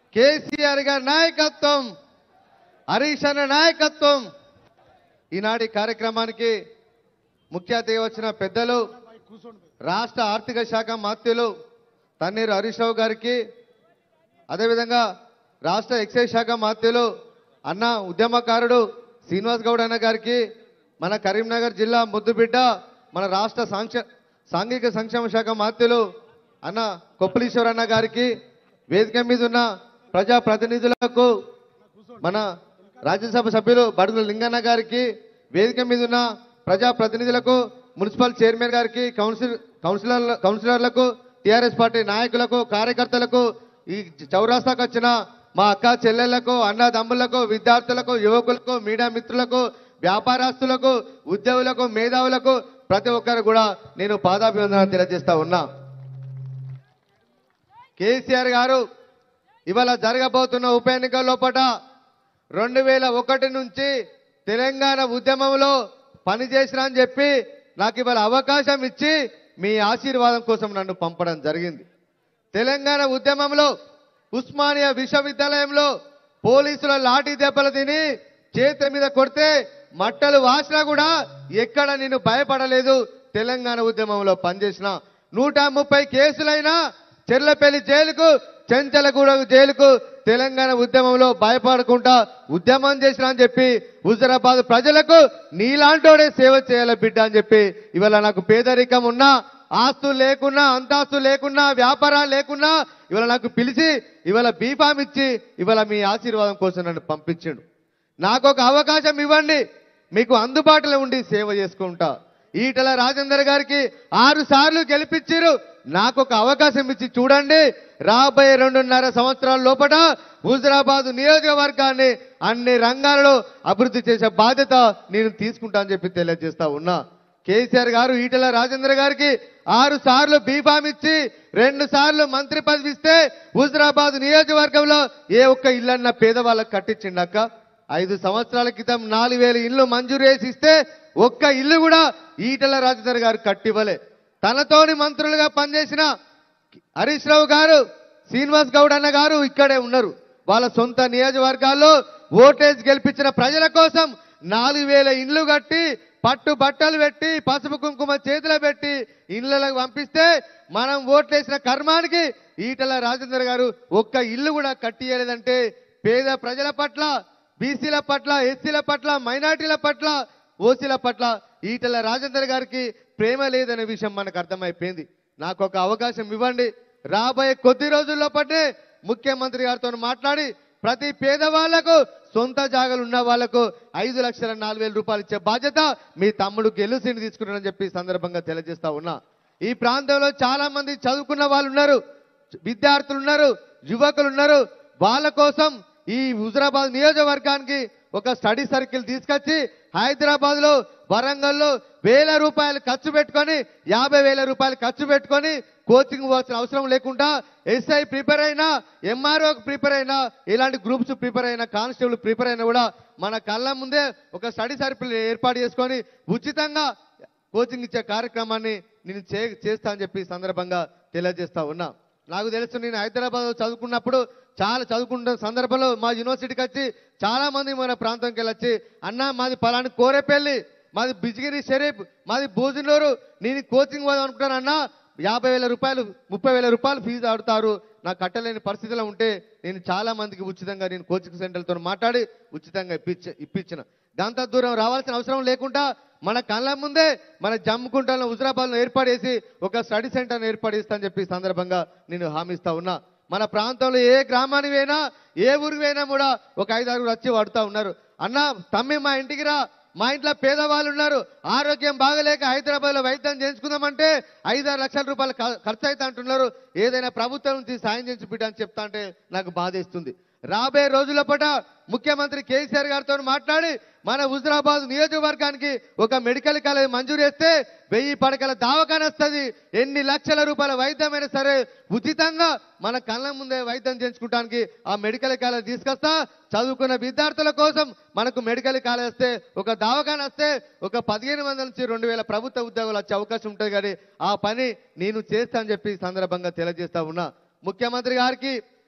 కేసీఆర్ గారి నాయకత్వం హరీష్ అన్న నాయకత్వం ఈనాటి కార్యక్రమానికి ముఖ్య అతిథిగా వచ్చిన పెద్దలు రాష్ట్ర ఆర్థిక శాఖ మంత్రులు తన్నీరు హరీష్ రావు గారికి అదేవిధంగా రాష్ట్ర ఎక్సైజ్ శాఖ మంత్రులు అన్న ఉద్యమకారుడు శ్రీనివాస్ గౌడ్ అన్న గారికి మన కరీంనగర్ జిల్లా ముద్దుబిడ్డ మన రాష్ట్ర సాంక్ష సాంఘిక సంక్షేమ శాఖ మంత్రులు అన్న కొప్పలీశ్వర్ అన్న గారికి వేదిక మీద ఉన్న ప్రజా ప్రతినిధులకు మన రాజ్యసభ సభ్యులు బడుగుల లింగన్న గారికి వేదిక మీద ఉన్న ప్రజా ప్రతినిధులకు మున్సిపల్ చైర్మన్ గారికి కౌన్సిల్ కౌన్సిలర్ కౌన్సిలర్లకు టిఆర్ఎస్ పార్టీ నాయకులకు కార్యకర్తలకు ఈ చౌరాస్తాకు వచ్చిన మా అక్క చెల్లెళ్లకు అన్నదమ్ములకు విద్యార్థులకు యువకులకు మీడియా మిత్రులకు వ్యాపారస్తులకు ఉద్యోగులకు మేధావులకు ప్రతి ఒక్కరు కూడా నేను పాదాభివందనాలు తెలియజేస్తా ఉన్నా కేసీఆర్ గారు ఇవాళ జరగబోతున్న ఉప ఎన్నికల లోపట రెండు వేల ఒకటి నుంచి తెలంగాణ ఉద్యమంలో పనిచేసిన అని చెప్పి నాకు ఇవాళ అవకాశం ఇచ్చి మీ ఆశీర్వాదం కోసం నన్ను పంపడం జరిగింది తెలంగాణ ఉద్యమంలో ఉస్మానియా విశ్వవిద్యాలయంలో పోలీసుల లాఠీ దెబ్బలు తిని చేతి మీద కొడితే మట్టలు వాసినా కూడా ఎక్కడ నేను భయపడలేదు తెలంగాణ ఉద్యమంలో పనిచేసిన నూట ముప్పై కేసులైనా చెర్లపల్లి జైలుకు చెంచలగూడ జైలుకు తెలంగాణ ఉద్యమంలో భయపడకుండా ఉద్యమం చేసిన అని చెప్పి హుజరాబాద్ ప్రజలకు నీలాంటోడే సేవ చేయాలి బిడ్డ అని చెప్పి ఇవాళ నాకు పేదరికం ఉన్నా ఆస్తులు లేకున్నా అంతాస్తులు లేకున్నా వ్యాపారాలు లేకున్నా ఇవాళ నాకు పిలిచి ఇవాళ బీఫామ్ ఇచ్చి ఇవాళ మీ ఆశీర్వాదం కోసం నన్ను పంపించిండు నాకు ఒక అవకాశం ఇవ్వండి మీకు అందుబాటులో ఉండి సేవ చేసుకుంటా ఈటల రాజేందర్ గారికి ఆరు సార్లు గెలిపించారు నాకు ఒక అవకాశం ఇచ్చి చూడండి రాబోయే రెండున్నర సంవత్సరాల లోపల హుజరాబాద్ నియోజకవర్గాన్ని అన్ని రంగాలలో అభివృద్ధి చేసే బాధ్యత నేను తీసుకుంటా అని చెప్పి తెలియజేస్తా ఉన్నా కేసీఆర్ గారు ఈటల రాజేంద్ర గారికి ఆరు సార్లు బీఫామ్ ఇచ్చి రెండు సార్లు మంత్రి పదవి ఇస్తే హుజరాబాద్ నియోజకవర్గంలో ఏ ఒక్క ఇల్లన్న పేదవాళ్ళకి కట్టించిండక్క ఐదు సంవత్సరాల క్రితం నాలుగు వేల ఇల్లు మంజూరు చేసి ఇస్తే ఒక్క ఇల్లు కూడా ఈటల రాజేందర్ గారు కట్టివ్వలే తనతోని మంత్రులుగా పనిచేసిన హరీష్ రావు గారు శ్రీనివాస్ గౌడ్ అన్న గారు ఇక్కడే ఉన్నారు వాళ్ళ సొంత నియోజకవర్గాల్లో ఓటేజ్ గెలిపించిన ప్రజల కోసం నాలుగు వేల ఇండ్లు కట్టి పట్టు బట్టలు పెట్టి పసుపు కుంకుమ చేతిలో పెట్టి ఇళ్లకు పంపిస్తే మనం ఓట్లేసిన కర్మానికి ఈటల రాజేందర్ గారు ఒక్క ఇల్లు కూడా కట్టియలేదంటే పేద ప్రజల పట్ల బీసీల పట్ల ఎస్సీల పట్ల మైనార్టీల పట్ల ఓసీల పట్ల ఈటల రాజేందర్ గారికి ప్రేమ లేదనే విషయం మనకు అర్థమైపోయింది నాకు ఒక అవకాశం ఇవ్వండి రాబోయే కొద్ది రోజుల్లో పట్టే ముఖ్యమంత్రి గారితో మాట్లాడి ప్రతి పేదవాళ్లకు సొంత జాగాలు ఉన్న వాళ్లకు ఐదు లక్షల నాలుగు వేల రూపాయలు ఇచ్చే బాధ్యత మీ తమ్ముడు గెలుసిని తీసుకున్నారని చెప్పి ఈ సందర్భంగా తెలియజేస్తా ఉన్నా ఈ ప్రాంతంలో చాలా మంది చదువుకున్న వాళ్ళు ఉన్నారు విద్యార్థులు ఉన్నారు యువకులు ఉన్నారు వాళ్ళ కోసం ఈ హుజరాబాద్ నియోజకవర్గానికి ఒక స్టడీ సర్కిల్ తీసుకొచ్చి హైదరాబాద్ లో వరంగల్లో వేల రూపాయలు ఖర్చు పెట్టుకొని యాభై వేల రూపాయలు ఖర్చు పెట్టుకొని కోచింగ్ పోవాల్సిన అవసరం లేకుండా ఎస్ఐ ప్రిపేర్ అయినా ఎంఆర్ఓ ప్రిపేర్ అయినా ఇలాంటి గ్రూప్స్ ప్రిపేర్ అయినా కానిస్టేబుల్ ప్రిపేర్ అయినా కూడా మన కళ్ళ ముందే ఒక స్టడీ సర్కిల్ ఏర్పాటు చేసుకొని ఉచితంగా కోచింగ్ ఇచ్చే కార్యక్రమాన్ని నేను చే చేస్తా అని చెప్పి ఈ సందర్భంగా తెలియజేస్తా ఉన్నా నాకు తెలుసు నేను హైదరాబాద్ చదువుకున్నప్పుడు చాలా చదువుకున్న సందర్భంలో మా యూనివర్సిటీకి వచ్చి చాలా మంది మన ప్రాంతంకి వెళ్ళి వచ్చి అన్న మాది పలాని కోరేపల్లి మాది బిజిగిరి షరీఫ్ మాది భోజనూరు నేను కోచింగ్ పోదాం అనుకుంటాను అన్న యాభై వేల రూపాయలు ముప్పై వేల రూపాయలు ఫీజు ఆడుతారు నాకు కట్టలేని పరిస్థితిలో ఉంటే నేను చాలా మందికి ఉచితంగా నేను కోచింగ్ సెంటర్లతో మాట్లాడి ఉచితంగా ఇప్పించ ఇప్పించిన దాంతో దూరం రావాల్సిన అవసరం లేకుండా మన కళ్ళ ముందే మన జమ్ముకుంటలో హుజరాబాద్లో ఏర్పాటు చేసి ఒక స్టడీ సెంటర్ని ఏర్పాటు చేస్తా అని చెప్పి ఈ సందర్భంగా నేను హామీ ఇస్తా ఉన్నా మన ప్రాంతంలో ఏ గ్రామానికి పోయినా ఏ ఊరికి పోయినా కూడా ఒక ఐదు ఆరుగురు వచ్చి వాడుతూ ఉన్నారు అన్న తమ్మి మా ఇంటికి రా మా ఇంట్లో పేదవాళ్ళు ఉన్నారు ఆరోగ్యం బాగలేక హైదరాబాద్ లో వైద్యం చేయించుకుందామంటే ఐదారు లక్షల రూపాయలు ఖ- ఖర్చు అయితే అంటున్నారు ఏదైనా ప్రభుత్వం నుంచి సాయం చేసి బిడ్డ అని చెప్తా అంటే నాకు బాధేస్తుంది రాబోయే రోజుల పట ముఖ్యమంత్రి కేసీఆర్ గారితో మాట్లాడి మన హుజరాబాద్ నియోజకవర్గానికి ఒక మెడికల్ కాలేజ్ మంజూరు చేస్తే వెయ్యి పడకల దావకాన వస్తుంది ఎన్ని లక్షల రూపాయల వైద్యమైనా సరే ఉచితంగా మన కళ్ళ ముందే వైద్యం చేయించుకోవడానికి ఆ మెడికల్ కాలేజ్ తీసుకొస్తా చదువుకున్న విద్యార్థుల కోసం మనకు మెడికల్ కాలేజ్ వస్తే ఒక దావకాన వస్తే ఒక పదిహేను వందల నుంచి రెండు వేల ప్రభుత్వ ఉద్యోగాలు వచ్చే అవకాశం ఉంటుంది కానీ ఆ పని నేను చేస్తా అని చెప్పి ఈ సందర్భంగా తెలియజేస్తా ఉన్నా ముఖ్యమంత్రి గారికి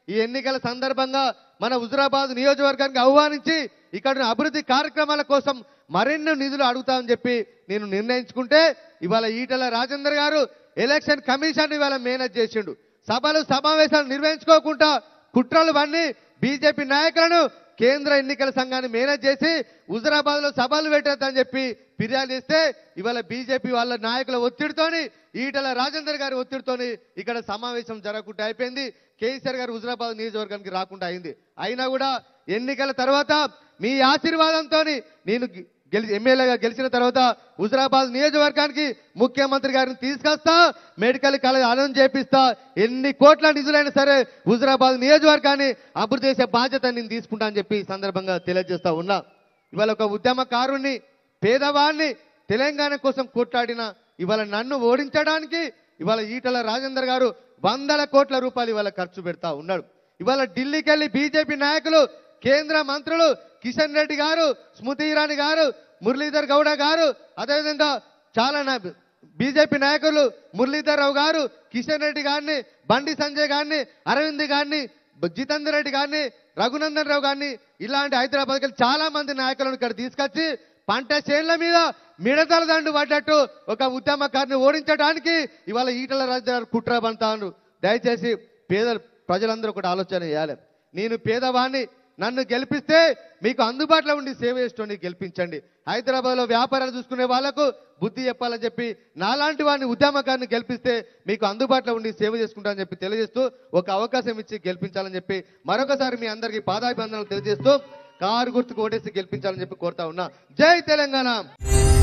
ఈ ఎన్నికల సందర్భంగా మన హుజురాబాద్ నియోజకవర్గానికి ఆహ్వానించి ఇక్కడ ఉన్న అభివృద్ధి కార్యక్రమాల కోసం మరిన్ని నిధులు అడుగుతామని చెప్పి నేను నిర్ణయించుకుంటే ఇవాళ ఈటల రాజేందర్ గారు ఎలక్షన్ కమిషన్ ఇవాళ మేనేజ్ చేసిండు సభలు సమావేశాలు నిర్వహించుకోకుండా కుట్రలు వన్ని బీజేపీ నాయకులను కేంద్ర ఎన్నికల సంఘాన్ని మేనేజ్ చేసి హుజరాబాద్ లో సభలు పెట్టొద్దని చెప్పి ఫిర్యాదు చేస్తే ఇవాళ బీజేపీ వాళ్ళ నాయకుల ఒత్తిడితోని ఈటల రాజేందర్ గారి ఒత్తిడితోని ఇక్కడ సమావేశం జరగకుండా అయిపోయింది కేసీఆర్ గారు హుజరాబాద్ నియోజకవర్గానికి రాకుండా అయింది అయినా కూడా ఎన్నికల తర్వాత మీ ఆశీర్వాదంతో నేను గె- గెలిచి ఎమ్మెల్యేగా గెలిచిన తర్వాత హుజరాబాద్ నియోజకవర్గానికి ముఖ్యమంత్రి గారిని తీసుకొస్తా మెడికల్ కాలేజ్ అనౌన్స్ చేపిస్తా ఎన్ని కోట్ల నిధులైనా సరే హుజరాబాద్ నియోజకవర్గాన్ని అభివృద్ధి చేసే బాధ్యత నేను తీసుకుంటా అని చెప్పి ఈ సందర్భంగా తెలియజేస్తా ఉన్నా ఇవాళ ఒక ఉద్యమకారుణ్ణి పేదవాడిని తెలంగాణ కోసం కొట్లాడిన ఇవాళ నన్ను ఓడించడానికి ఇవాళ ఈటల రాజేందర్ గారు వందల కోట్ల రూపాయలు ఇవాళ ఖర్చు పెడతా ఉన్నాడు ఇవాళ ఢిల్లీకి వెళ్ళి బీజేపీ నాయకులు కేంద్ర మంత్రులు కిషన్ రెడ్డి గారు స్మృతి ఇరానీ గారు మురళీధర్ గౌడ గారు అదేవిధంగా చాలా నా బీజేపీ నాయకులు మురళీధర్ రావు గారు కిషన్ రెడ్డి గారిని బండి సంజయ్ గారిని అరవింద్ గారిని బ- జితేందర్ రెడ్డి గారిని రఘునందన్ రావు గారిని ఇలాంటి హైదరాబాద్కి వెళ్ళి చాలా మంది నాయకులను ఇక్కడ తీసుకొచ్చి పంట చేన్ల మీద మిడతల దండు పడ్డట్టు ఒక ఉద్యమకారిని ఓడించడానికి ఇవాళ ఈటల రాజు కుట్ర బంతాను దయచేసి పేద ప్రజలందరూ కూడా ఆలోచన చేయాలి నేను పేదవాణ్ణి నన్ను గెలిపిస్తే మీకు అందుబాటులో ఉండి సేవ చేసేటోని గెలిపించండి హైదరాబాద్ లో వ్యాపారాలు చూసుకునే వాళ్లకు బుద్ధి చెప్పాలని చెప్పి నాలాంటి వాడిని ఉద్యమకాన్ని గెలిపిస్తే మీకు అందుబాటులో ఉండి సేవ చేసుకుంటానని చెప్పి తెలియజేస్తూ ఒక అవకాశం ఇచ్చి గెలిపించాలని చెప్పి మరొకసారి మీ అందరికీ పాదాభివందనలు తెలియజేస్తూ కారు గుర్తుకు ఓటేసి గెలిపించాలని చెప్పి కోరుతా ఉన్నా జై తెలంగాణ